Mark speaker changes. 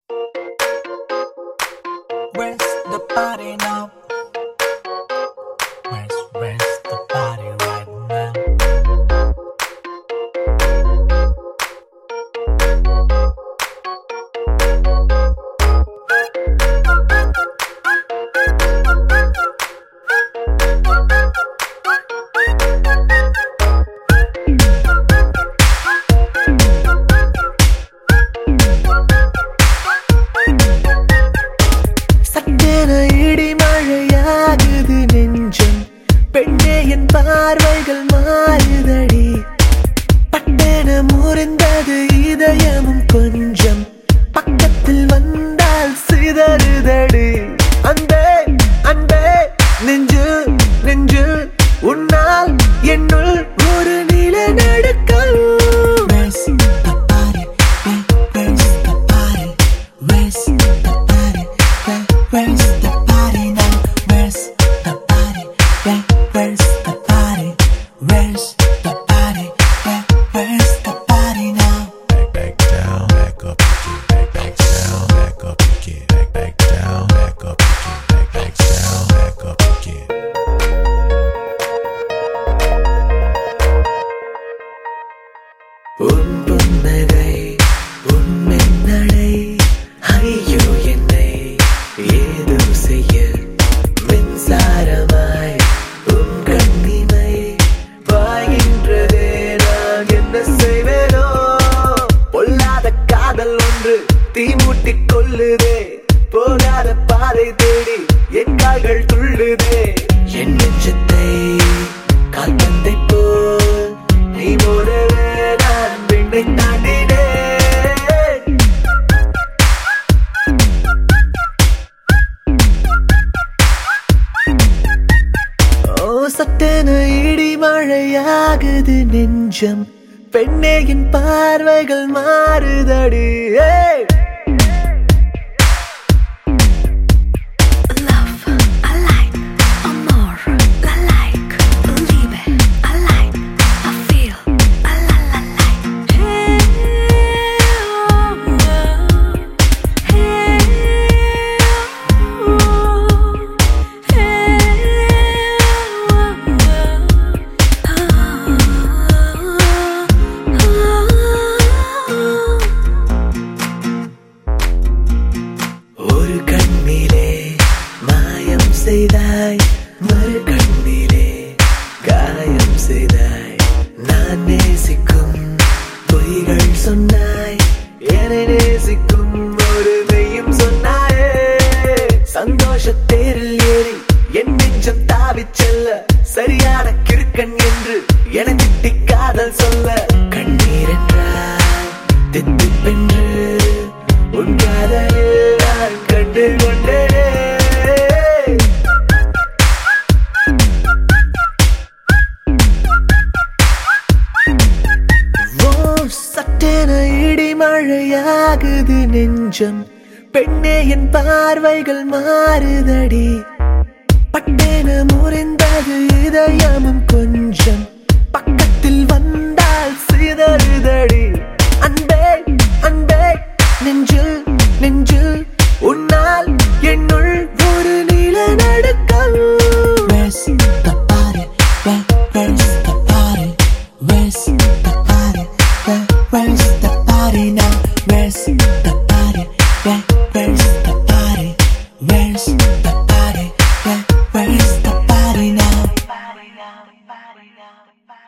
Speaker 1: Where's the party now? Where's where's the party right now?
Speaker 2: சட்டென இடி மழையாகுது நெஞ்சம் பெண்ணே என் பார்வைகள் மாறுதடி பட்டென முறிந்தது இதயமும் கொஞ்சம் பக்கத்தில் வந்தால் சிதறுதடி அன்பே அன்பே நெஞ்சு நெஞ்சு உன்னால் என்னுள் ஒரு நிலநடுக்கம்
Speaker 1: Where's the party? Where, where's the party? Where's the party? Where, where's the party now? Where's the party? Where, where's the party? Where's the party? Where, where's the party now?
Speaker 3: back, back down, back up again, back, back down, back up again, back, back down, back up again, back, back down, back up again.
Speaker 2: உன் புன்னகை உன் மின்னடை ஐயோ என்னை ஏதோ செய்ய மின்சாரமாய் உன் கண்ணிமை பாய்கின்றதே நான் என்ன செய்வேனோ பொல்லாத காதல் ஒன்று தீமூட்டிக் கொள்ளுதே போகாத பாதை தேடி என் கால்கள் துள்ளுதே என் நெஞ்சத்தை கால்பந்தை போல் நீ போலவே நான் விண்ணை தாண்டினேன் ஓ சட்டென இடி மழையாகுது நெஞ்சம் பெண்ணே என் பார்வைகள் மாறுதடி ஏய்
Speaker 4: Love, I like, amor, I like, Liebe, I like, I feel, I la la like. Hey, oh, hey, oh, hey, oh.
Speaker 2: ஒரு கண்ணிலே மாயம் செய்தாய் மறு கண்ணிலே காயம் செய்தாய் நான் நேசிக்கும் பொய்கள் சொன்னாய் என்னை நேசிக்கும் ஒரு மெய்யும் சொன்னாயே சந்தோஷ தேரில் ஏறி என் நெஞ்சம் தாவிச் செல்ல சரியான கிறுக்கன் என்று என திட்டி காதல் சொல்ல கண்ணீர் என்றாய் தித்திப்பென்று உன் காதலில் நான் கண்டு கொண்டேனே ஓ சட்டென இடி மழையாகுது நெஞ்சம் பெண்ணே என் பார்வைகள் மாறுதடி பட்டென முறிந்தது இதயமும் கொஞ்சம் பக்கத்தில் வந்தால் சிதறுதடி அன்பே அன்பே நெஞ்சில் நெஞ்சில் உன்னால் என்னுள் ஒரு நிலநடுக்கம்
Speaker 1: Where's the party? Where, where's the party? Where's the party? Where, where's the party now? Where's the party? Where, where's the party? Where's the party? Where, where's the party now?